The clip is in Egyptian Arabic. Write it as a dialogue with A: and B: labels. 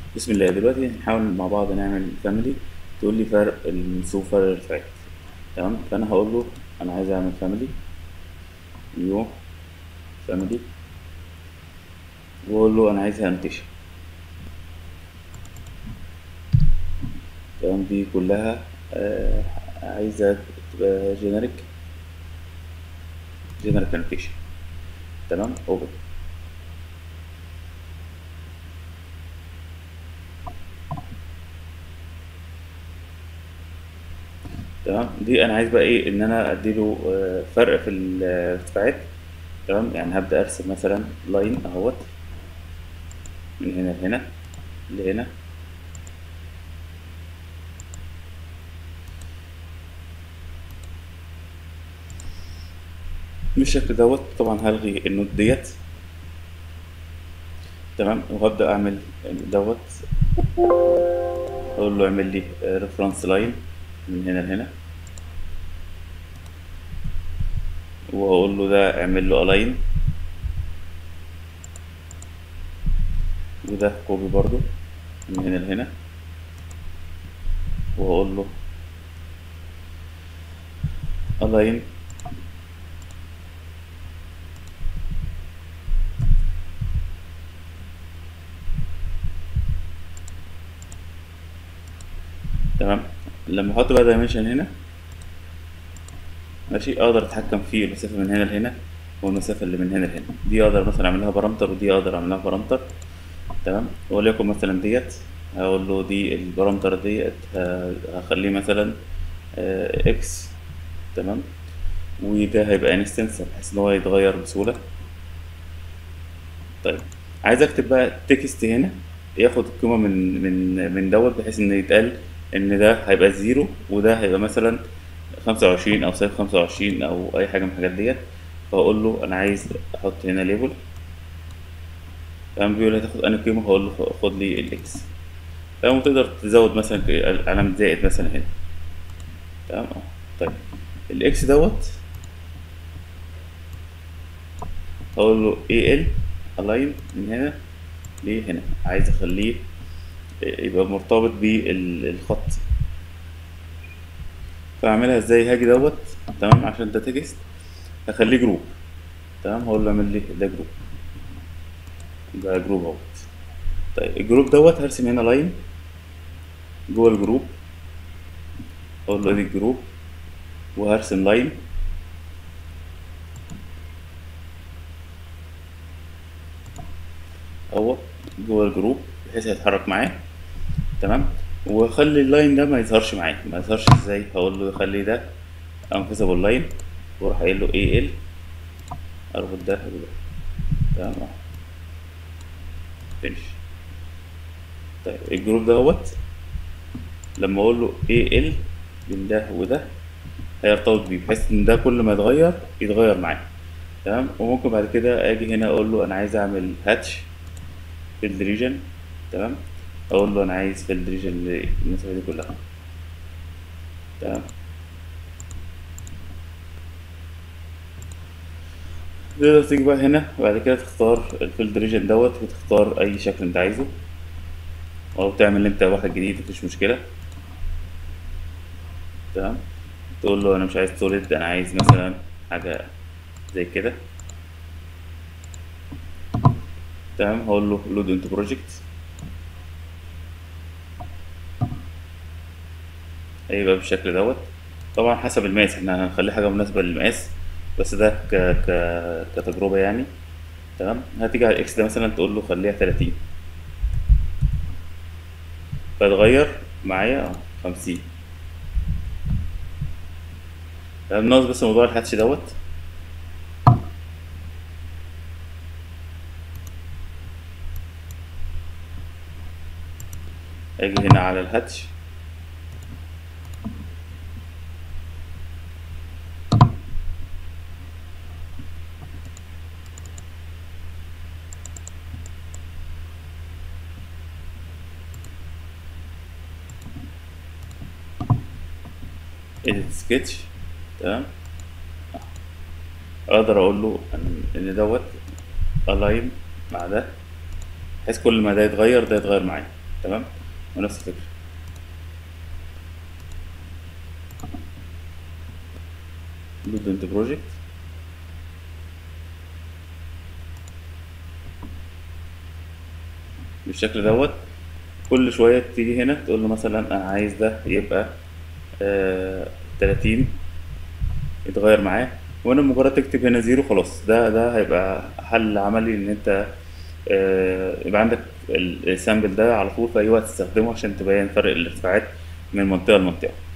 A: بسم الله دلوقتي هنحاول مع بعض نعمل فاميلي تقول لي فرق النصوص فرق الرفعات تمام فانا هقول له انا عايز اعمل فاميلي نيو فاميلي واقول له انا عايزها انتشر تمام دي كلها آه عايزة تبقى جينيريك جينيريك انوتيشن تمام اوبن تمام دي انا عايز بقى ايه ان انا اديله آه، فرق في الارتفاعات تمام يعني هبدا ارسم مثلا لاين اهوت من هنا لهنا لهنا بالشكل دوت طبعا هلغي النوت ديت تمام وهبدا اعمل دوت اقول له اعمل لي ريفرنس لاين من هنا لهنا واقول له ده اعمل له الاين وده كوبي برضو من هنا لهنا واقول له الاين تمام لما احط بقى دايمنشن هنا ماشي اقدر اتحكم في المسافه من هنا لهنا والمسافه اللي من هنا لهنا دي اقدر مثلا اعملها بارامتر ودي اقدر اعملها بارامتر تمام وليكن مثلا ديت هقول له دي البارامتر ديت ه- هخليه مثلا آه، اكس تمام وده هيبقى انستنس بحيث ان هو يتغير بسهوله طيب عايز اكتب بقى تكست هنا ياخد القيمه من من من دوت بحيث ان يتقال ان ده هيبقى زيرو وده هيبقى مثلا خمسة وعشرين او سالب خمسة وعشرين او اي حاجه من الحاجات ديت فاقول له انا عايز احط هنا ليبل تمام بيقول لي هتاخد انهي قيمه هقول له خد لي الاكس تمام وتقدر تزود مثلا علامه زائد مثلا هنا تمام اه طيب الاكس دوت هقول له اي ال الاين من هنا لهنا عايز اخليه يبقى مرتبط بالخط فاعملها ازاي هاجي دوت تمام عشان ده تكست هخليه جروب تمام هقول له اعمل لي ده جروب ده جروب اهوت طيب الجروب دوت هرسم هنا لاين جوه الجروب اقول له ادي الجروب وهرسم لاين اهو جوه الجروب بحيث يتحرك معاه تمام وخلي اللاين ده ما يظهرش معايا ما يظهرش ازاي هقول له خلي ده انفيزبل لاين واروح قايل له اي ال اربط ده بده تمام اهو فينش طيب الجروب دوت لما اقول له اي ال من ده وده هيرتبط بيه بحيث ان ده كل ما يتغير يتغير معاه تمام وممكن بعد كده اجي هنا اقول له انا عايز اعمل هاتش في الريجن تمام اقول له انا عايز في الريجن المسافه دي كلها تمام تقدر تيجي بقى هنا بعد كده تختار الفيلد ريجن دوت وتختار اي شكل انت عايزه او تعمل انت واحد جديد مفيش مشكله تمام تقول له انا مش عايز سوليد انا عايز مثلا حاجه زي كده تمام هقول له لود انتو بروجكت هيبقى بالشكل دوت طبعا حسب المقاس احنا هنخلي حاجه مناسبه للمقاس بس ده ك ك كتجربه يعني تمام هتيجي على الاكس ده مثلا تقول له خليها 30 فيتغير معايا اه 50 تمام ناقص بس موضوع الهاتش دوت اجي هنا على الهاتش edit sketch تمام اقدر اقول له ان إن دوت align مع ده بحيث كل ما ده يتغير ده يتغير معايا تمام ونفس الفكرة لود انت بروجكت بالشكل دوت كل شوية تيجي هنا تقول له مثلا أنا عايز ده يبقى آه 30 يتغير معاه وأنا مجرد تكتب هنا زيرو خلاص ده ده هيبقى حل عملي إن أنت آه يبقى عندك ال- السامبل ده على طول في أي وقت تستخدمه عشان تبين فرق الارتفاعات من منطقة لمنطقة